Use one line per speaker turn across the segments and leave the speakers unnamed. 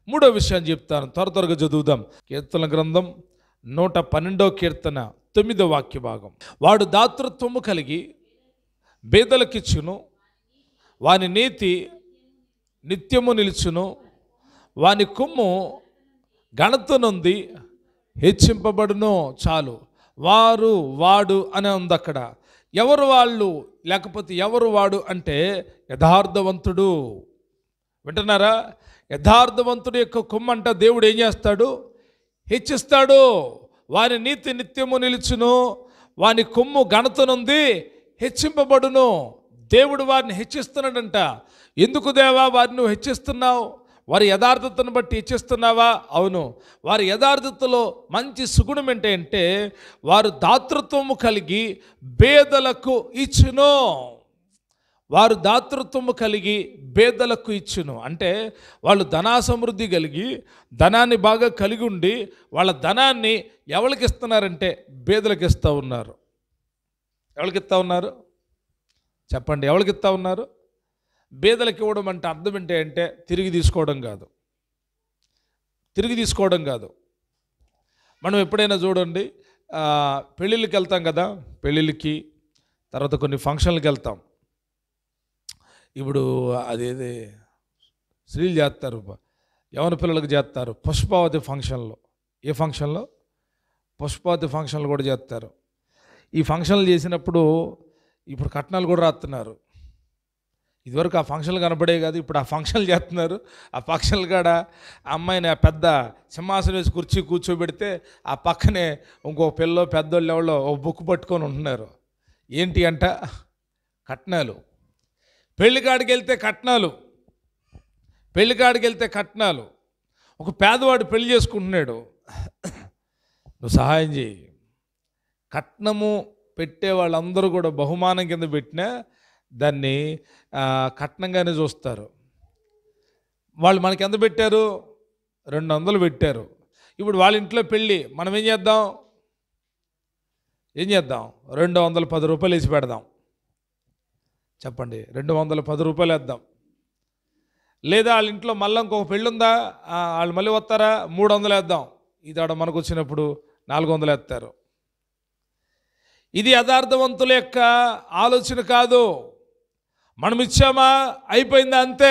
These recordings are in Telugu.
మూడో విషయాన్ని చెప్తాను త్వర త్వరగా చదువుదాం కీర్తన గ్రంథం నూట పన్నెండో కీర్తన తొమ్మిదో వాక్య భాగం వాడు దాతృత్వము కలిగి బేదలకిచ్చును వాని నీతి నిత్యము నిలుచును వాని కొమ్ము ఘనత నుండి హెచ్చింపబడును చాలు వారు వాడు అని ఉంది అక్కడ ఎవరు వాళ్ళు లేకపోతే ఎవరు వాడు అంటే యథార్థవంతుడు వింటున్నారా యథార్థవంతుడి యొక్క కొమ్మంట దేవుడు ఏం చేస్తాడు హెచ్చిస్తాడు వాని నీతి నిత్యము నిలుచును వాని కొమ్ము ఘనతనుంది హెచ్చింపబడును దేవుడు వారిని హెచ్చిస్తున్నాడంట ఎందుకు దేవా వారిని నువ్వు హెచ్చిస్తున్నావు వారి యథార్థతను బట్టి హెచ్చిస్తున్నావా అవును వారి యథార్థతలో మంచి సుగుణం ఏంటంటే వారు దాతృత్వము కలిగి పేదలకు ఇచ్చును వారు దాతృత్వము కలిగి పేదలకు ఇచ్చును అంటే వాళ్ళు ధనా సమృద్ధి కలిగి ధనాన్ని బాగా కలిగి ఉండి వాళ్ళ ధనాన్ని ఎవరికి ఇస్తున్నారంటే బేదలకు ఇస్తూ ఉన్నారు ఎవరికి ఇస్తూ ఉన్నారు చెప్పండి ఎవరికి ఇస్తూ ఉన్నారు బేదలకు ఇవ్వడం అంటే అర్థం ఏంటి అంటే తిరిగి తీసుకోవడం కాదు తిరిగి తీసుకోవడం కాదు మనం ఎప్పుడైనా చూడండి ఆ, పెళ్ళిళ్ళకి వెళ్తాం కదా పెళ్ళిళ్ళకి తర్వాత కొన్ని ఫంక్షన్లకు వెళ్తాం ఇప్పుడు అదేది స్త్రీలు చేస్తారు యవన పిల్లలకు చేస్తారు పుష్పావతి ఫంక్షన్లో ఏ ఫంక్షన్లో పుష్పావతి ఫంక్షన్లు కూడా చేస్తారు ఈ ఫంక్షన్లు చేసినప్పుడు ఇప్పుడు కట్నాలు కూడా రాస్తున్నారు ఇదివరకు ఆ ఫంక్షన్లు కనపడే కాదు ఇప్పుడు ఆ ఫంక్షన్లు చేస్తున్నారు ఆ ఫంక్షన్లు కాడ ఆ అమ్మాయిని ఆ పెద్ద సింహాసనం వేసి కుర్చీ కూర్చోబెడితే ఆ పక్కనే ఇంకో పిల్లో పెద్దోళ్ళు ఎవరో ఒక బుక్ పట్టుకొని ఉంటున్నారు ఏంటి అంట కట్నాలు పెళ్ళికాడికి వెళ్తే కట్నాలు పెళ్ళికాడికి వెళ్తే కట్నాలు ఒక పేదవాడు పెళ్లి చేసుకుంటున్నాడు నువ్వు సహాయం చేయి కట్నము పెట్టే వాళ్ళందరూ కూడా బహుమానం కింద పెట్టినా దాన్ని ఆ, కట్నంగానే చూస్తారు వాళ్ళు మనకి ఎంత పెట్టారు రెండు వందలు పెట్టారు ఇప్పుడు వాళ్ళ ఇంట్లో పెళ్ళి మనం ఏం చేద్దాం ఏం చేద్దాం రెండు వందల పది రూపాయలు వేసి పెడదాం చెప్పండి రెండు వందల పది రూపాయలు వేద్దాం లేదా వాళ్ళ ఇంట్లో మళ్ళీ ఇంకొక పెళ్ళి ఉందా ఆ, వాళ్ళు మళ్ళీ వస్తారా మూడు వందలు వేద్దాం ఇది ఆడ మనకు వచ్చినప్పుడు నాలుగు వందలు వేస్తారు ఇది యథార్థవంతుల యొక్క ఆలోచన కాదు మనం ఇచ్చామా అయిపోయిందా అంతే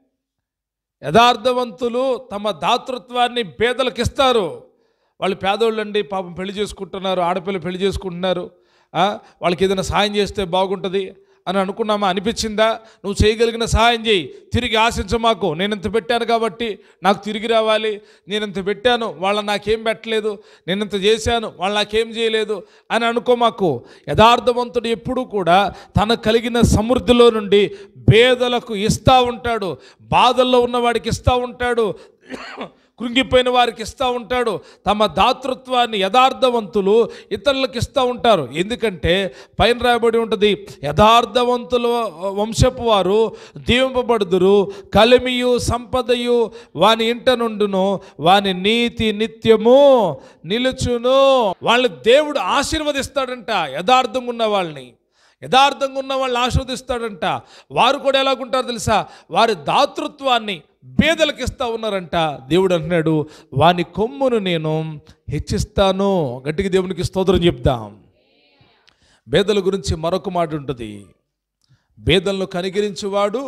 యథార్థవంతులు తమ దాతృత్వాన్ని పేదలకు ఇస్తారు వాళ్ళు పేదోళ్ళండి పాపం పెళ్లి చేసుకుంటున్నారు ఆడపిల్ల పెళ్లి చేసుకుంటున్నారు ఆ, వాళ్ళకి ఏదైనా సాయం చేస్తే బాగుంటుంది అని అనుకున్నామా అనిపించిందా నువ్వు చేయగలిగిన సహాయం చేయి తిరిగి ఆశించ మాకు నేను ఇంత పెట్టాను కాబట్టి నాకు తిరిగి రావాలి నేను ఇంత పెట్టాను వాళ్ళ నాకేం పెట్టలేదు నేను ఇంత చేశాను వాళ్ళు నాకేం చేయలేదు అని అనుకో మాకు యథార్థవంతుడు ఎప్పుడూ కూడా తనకు కలిగిన సమృద్ధిలో నుండి పేదలకు ఇస్తూ ఉంటాడు బాధల్లో ఉన్నవాడికి ఇస్తూ ఉంటాడు కృంగిపోయిన వారికి ఇస్తూ ఉంటాడు తమ దాతృత్వాన్ని యథార్థవంతులు ఇతరులకు ఇస్తూ ఉంటారు ఎందుకంటే పైన రాయబడి ఉంటుంది యథార్థవంతుల వంశపు వారు దీవింపబడుదురు కలిమియు సంపదయు వాని ఇంట నుండును వాని నీతి నిత్యము నిలుచును వాళ్ళు దేవుడు ఆశీర్వదిస్తాడంట యథార్థంగా ఉన్న వాళ్ళని యథార్థంగా ఉన్న వాళ్ళని ఆస్వాదిస్తాడంట వారు కూడా ఎలాగుంటారు తెలుసా వారి దాతృత్వాన్ని బేదలకు ఇస్తా ఉన్నారంట దేవుడు అంటున్నాడు వాని కొమ్మును నేను హెచ్చిస్తాను గట్టిగా దేవునికి స్తోత్రం చెప్దాం బేదల గురించి మరొక మాట ఉంటుంది బేదలను కనికరించేవాడు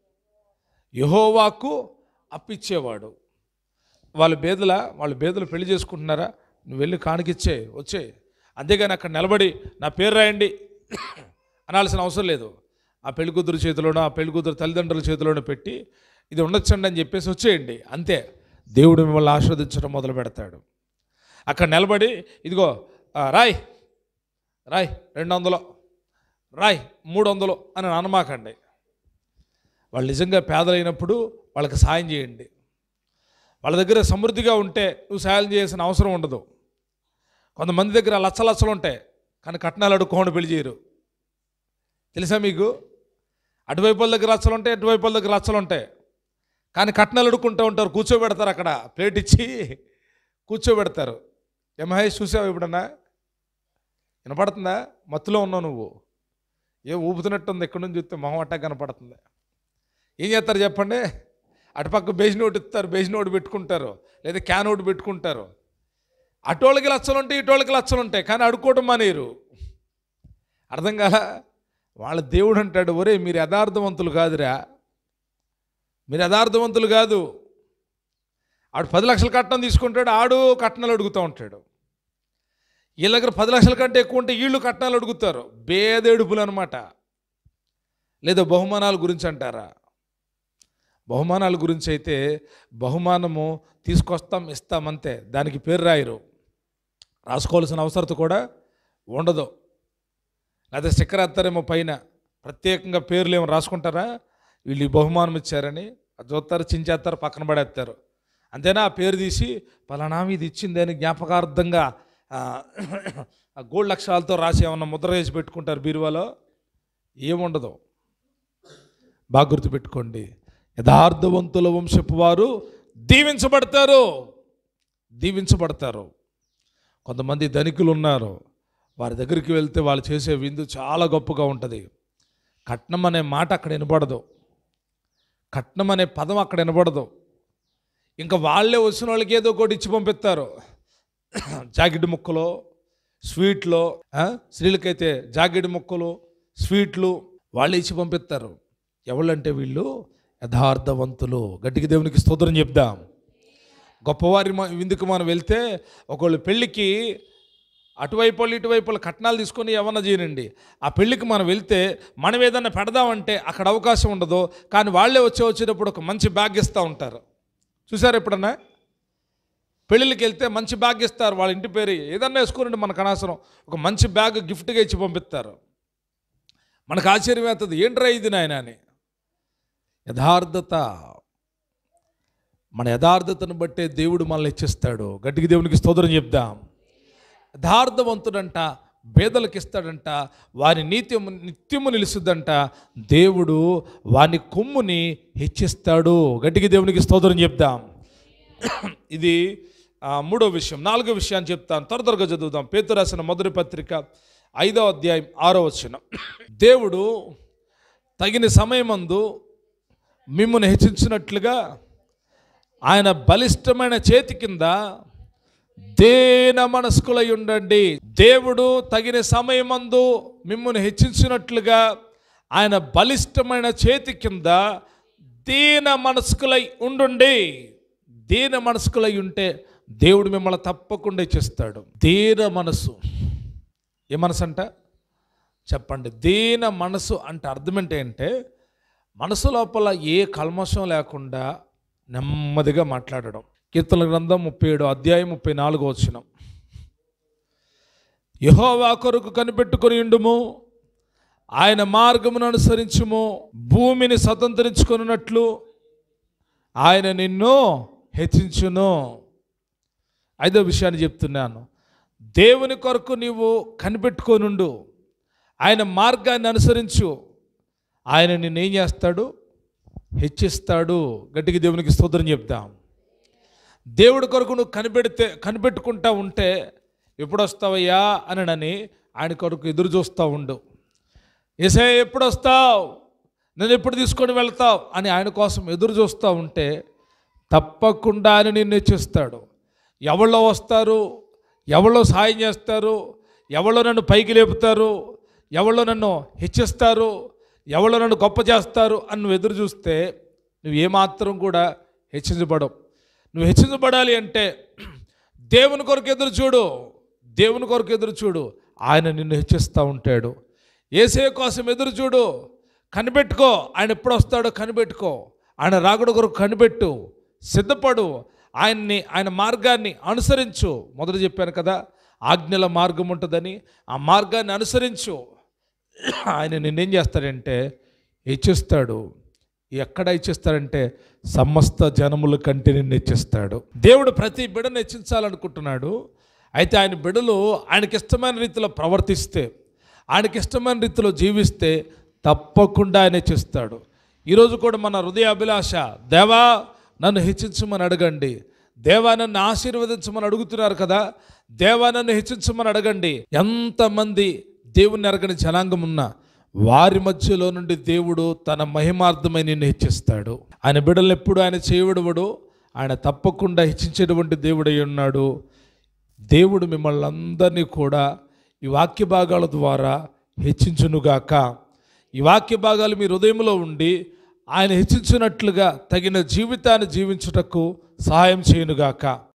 యహోవాకు అప్పిచ్చేవాడు వాళ్ళ బేదల వాళ్ళ బేదలు పెళ్లి చేసుకుంటున్నారా నువ్వు వెళ్ళి కానికిచ్చే వచ్చే అంతేగాని అక్కడ నిలబడి నా పేరు రాయండి అనాల్సిన అవసరం లేదు ఆ పెళ్లి కూతురు చేతిలోనో ఆ పెళ్లి కూతురు తల్లిదండ్రుల చేతిలోనో పెట్టి ఇది ఉండొచ్చండి అని చెప్పేసి వచ్చేయండి అంతే దేవుడు మిమ్మల్ని ఆస్వాదించడం మొదలు పెడతాడు అక్కడ నిలబడి ఇదిగో ఆ, రాయ్ రాయ్ రెండు వందలు రాయ్ మూడు వందలు అని అనమాకండి వాళ్ళు నిజంగా పేదలైనప్పుడు వాళ్ళకి సాయం చేయండి వాళ్ళ దగ్గర సమృద్ధిగా ఉంటే నువ్వు సాయం చేయాల్సిన అవసరం ఉండదు కొంతమంది దగ్గర లచ్చ లచ్చలు ఉంటాయి కానీ కట్నాలు అడుక్కోండి పెళ్లి చేయరు తెలుసా మీకు అటువైపు వాళ్ళ దగ్గర లచ్చలు ఉంటాయి అటువైపు వాళ్ళ దగ్గర లచ్చలు ఉంటాయి కానీ కట్నాలు అడుక్కుంటూ ఉంటారు కూర్చోబెడతారు అక్కడ ప్లేట్ ఇచ్చి కూర్చోబెడతారు ఏ మహేష్ చూసావు ఎప్పుడన్నా వినపడుతుందా మత్తులో ఉన్నావు నువ్వు ఏ ఊపుతున్నట్టుంది ఎక్కడి నుంచి చూస్తే మొహం అట్టా కనపడుతుంది ఏం చేస్తారు చెప్పండి అటుపక్క బేజ్ నోట్ ఇస్తారు బేజ్ నోట్ పెట్టుకుంటారు లేదా క్యాన్ నోట్ పెట్టుకుంటారు అటోళ్ళకి లచ్చలు ఉంటాయి ఇటోళ్ళకి లచ్చలు ఉంటాయి కానీ అడుక్కోవడం మానేరు అర్థం కాల వాళ్ళ దేవుడు అంటాడు ఒరే మీరు యథార్థవంతులు కాదురా మీరు యథార్థవంతులు కాదు ఆడు పది లక్షల కట్నం తీసుకుంటాడు ఆడు కట్నాలు అడుగుతూ ఉంటాడు వీళ్ళ దగ్గర పది లక్షల కంటే ఎక్కువ ఉంటే వీళ్ళు కట్నాలు అడుగుతారు బేదేడుపులు అనమాట లేదా బహుమానాల గురించి అంటారా బహుమానాల గురించి అయితే బహుమానము తీసుకొస్తాం ఇస్తాం అంతే దానికి పేరు రాయరు రాసుకోవాల్సిన అవసరత కూడా ఉండదు లేదా స్టిక్కర్ వేస్తారేమో పైన ప్రత్యేకంగా పేర్లు ఏమో రాసుకుంటారా వీళ్ళు ఈ బహుమానం ఇచ్చారని అది చూస్తారు చించేస్తారు పక్కన పడేస్తారు అంతేనా ఆ పేరు తీసి పలానా ఇది ఇచ్చింది అని జ్ఞాపకార్థంగా ఆ, ఆ గోల్డ్ లక్షాలతో రాసి ఏమన్నా ముద్ర వేసి పెట్టుకుంటారు బీరువాలో ఏముండదు బాగా గుర్తుపెట్టుకోండి యథార్థవంతుల వంశపు వారు దీవించబడతారు దీవించబడతారు కొంతమంది ధనికులు ఉన్నారు వారి దగ్గరికి వెళ్తే వాళ్ళు చేసే విందు చాలా గొప్పగా ఉంటుంది కట్నం అనే మాట అక్కడ వినపడదు కట్నం అనే పదం అక్కడ వినపడదు ఇంకా వాళ్ళే వచ్చిన వాళ్ళకి ఏదో ఒకటి ఇచ్చి పంపిస్తారు జాకెట్ ముక్కలు స్వీట్లో ఆ, స్త్రీలకైతే జాకెట్ ముక్కలు స్వీట్లు వాళ్ళే ఇచ్చి పంపిస్తారు ఎవళ్ళంటే వీళ్ళు యథార్థవంతులు గట్టికి దేవునికి స్తోత్రం చెప్దాం గొప్పవారి మ- విందుకు మనం వెళ్తే ఒకళ్ళు పెళ్ళికి అటువైపు వాళ్ళు ఇటువైపు వాళ్ళు కట్నాలు తీసుకొని ఏమన్నా చేయనండి ఆ పెళ్ళికి మనం వెళ్తే మనం ఏదన్నా పెడదామంటే అక్కడ అవకాశం ఉండదు కానీ వాళ్ళే వచ్చే వచ్చేటప్పుడు ఒక మంచి బ్యాగ్ ఇస్తూ ఉంటారు చూసారు ఎప్పుడన్నా పెళ్ళిళ్ళకి వెళ్తే మంచి బ్యాగ్ ఇస్తారు వాళ్ళ ఇంటి పేరు ఏదన్నా వేసుకోనండి మనకు అనవసరం ఒక మంచి బ్యాగ్ గిఫ్ట్గా ఇచ్చి పంపిస్తారు మనకు ఆశ్చర్యం అవుతుంది ఏంట్రా ఇది నాయన అని యథార్థత మన యథార్థతను బట్టే దేవుడు మనల్ని హెచ్చిస్తాడు గట్టికి దేవునికి స్తోత్రం చెప్దాం యథార్థవంతుడంట పేదలకు ఇస్తాడంట వారి నీత్యము నిత్యము నిలుస్తుందంట దేవుడు వాని కొమ్ముని హెచ్చిస్తాడు గట్టికి దేవునికి స్తోత్రం చెప్దాం ఇది ఆ, మూడో విషయం నాలుగో విషయాన్ని చెప్తాను త్వర త్వరగా చదువుదాం పేతు రాసిన మొదటి పత్రిక ఐదో అధ్యాయం ఆరో వచనం దేవుడు తగిన సమయమందు మిమ్మల్ని హెచ్చించినట్లుగా ఆయన బలిష్టమైన చేతి కింద దేన మనస్కులై ఉండండి దేవుడు తగిన సమయమందు మిమ్మల్ని హెచ్చించినట్లుగా ఆయన బలిష్టమైన చేతి కింద దీన మనస్కులై ఉండుండి దీన మనస్కులై ఉంటే దేవుడు మిమ్మల్ని తప్పకుండా ఇచ్చిస్తాడు దీన మనసు ఏ మనసు అంట చెప్పండి దీన మనసు అంటే అర్థం ఏంటంటే మనసు లోపల ఏ కల్మషం లేకుండా నెమ్మదిగా మాట్లాడడం కీర్తన గ్రంథం ముప్పై ఏడు అధ్యాయం ముప్పై నాలుగు వచ్చిన యహోవా కొరకు కనిపెట్టుకొని ఉండుము ఆయన మార్గమును అనుసరించుము భూమిని స్వతంత్రించుకున్నట్లు ఆయన నిన్ను హెచ్చించును ఐదో విషయాన్ని చెప్తున్నాను దేవుని కొరకు నీవు కనిపెట్టుకోనుండు ఆయన మార్గాన్ని అనుసరించు ఆయన నిన్నేం చేస్తాడు హెచ్చిస్తాడు గట్టికి దేవునికి స్తోత్రం చెప్దాం దేవుడి కొరకు నువ్వు కనిపెడితే కనిపెట్టుకుంటా ఉంటే ఎప్పుడు వస్తావయ్యా అనని ఆయన కొరకు ఎదురు చూస్తూ ఉండు ఏసే ఎప్పుడు వస్తావు నేను ఎప్పుడు తీసుకొని వెళ్తావు అని ఆయన కోసం ఎదురు చూస్తూ ఉంటే తప్పకుండా ఆయన నిన్ను హెచ్చిస్తాడు ఎవళ్ళో వస్తారు ఎవళ్ళో సాయం చేస్తారు ఎవళ్ళో నన్ను పైకి లేపుతారు ఎవళ్ళో నన్ను హెచ్చిస్తారు ఎవళ్ళో నన్ను గొప్ప చేస్తారు అని నువ్వు ఎదురు చూస్తే నువ్వు ఏమాత్రం కూడా హెచ్చించబడవు నువ్వు హెచ్చించబడాలి అంటే దేవుని కొరకు ఎదురు చూడు దేవుని కొరకు ఎదురు చూడు ఆయన నిన్ను హెచ్చిస్తూ ఉంటాడు ఏసే కోసం ఎదురు చూడు కనిపెట్టుకో ఆయన ఎప్పుడు వస్తాడో కనిపెట్టుకో ఆయన రాకుడు కొరకు కనిపెట్టు సిద్ధపడు ఆయన్ని ఆయన మార్గాన్ని అనుసరించు మొదట చెప్పాను కదా ఆజ్ఞల మార్గం ఉంటుందని ఆ మార్గాన్ని అనుసరించు ఆయన నిన్నేం చేస్తాడంటే హెచ్చిస్తాడు ఎక్కడ ఇచ్చిస్తాడంటే సమస్త జనముల కంటే నిన్ను హెచ్చిస్తాడు దేవుడు ప్రతి బిడను హెచ్చించాలనుకుంటున్నాడు అయితే ఆయన బిడలు ఆయనకి ఇష్టమైన రీతిలో ప్రవర్తిస్తే ఆయనకి ఇష్టమైన రీతిలో జీవిస్తే తప్పకుండా ఆయన హెచ్చిస్తాడు ఈరోజు కూడా మన హృదయ అభిలాష దేవా నన్ను హెచ్చించమని అడగండి దేవా నన్ను ఆశీర్వదించమని అడుగుతున్నారు కదా దేవా నన్ను హెచ్చించమని అడగండి ఎంతమంది దేవుని ఎరగని జనాంగం ఉన్నా వారి మధ్యలో నుండి దేవుడు తన మహిమార్థమై నిన్ను హెచ్చిస్తాడు ఆయన బిడ్డలు ఎప్పుడు ఆయన చేయబడవడు ఆయన తప్పకుండా హెచ్చించేటువంటి దేవుడై ఉన్నాడు దేవుడు మిమ్మల్ని అందరినీ కూడా ఈ వాక్య భాగాల ద్వారా హెచ్చించునుగాక ఈ వాక్య భాగాలు మీ హృదయంలో ఉండి ఆయన హెచ్చించినట్లుగా తగిన జీవితాన్ని జీవించుటకు సహాయం చేయనుగాక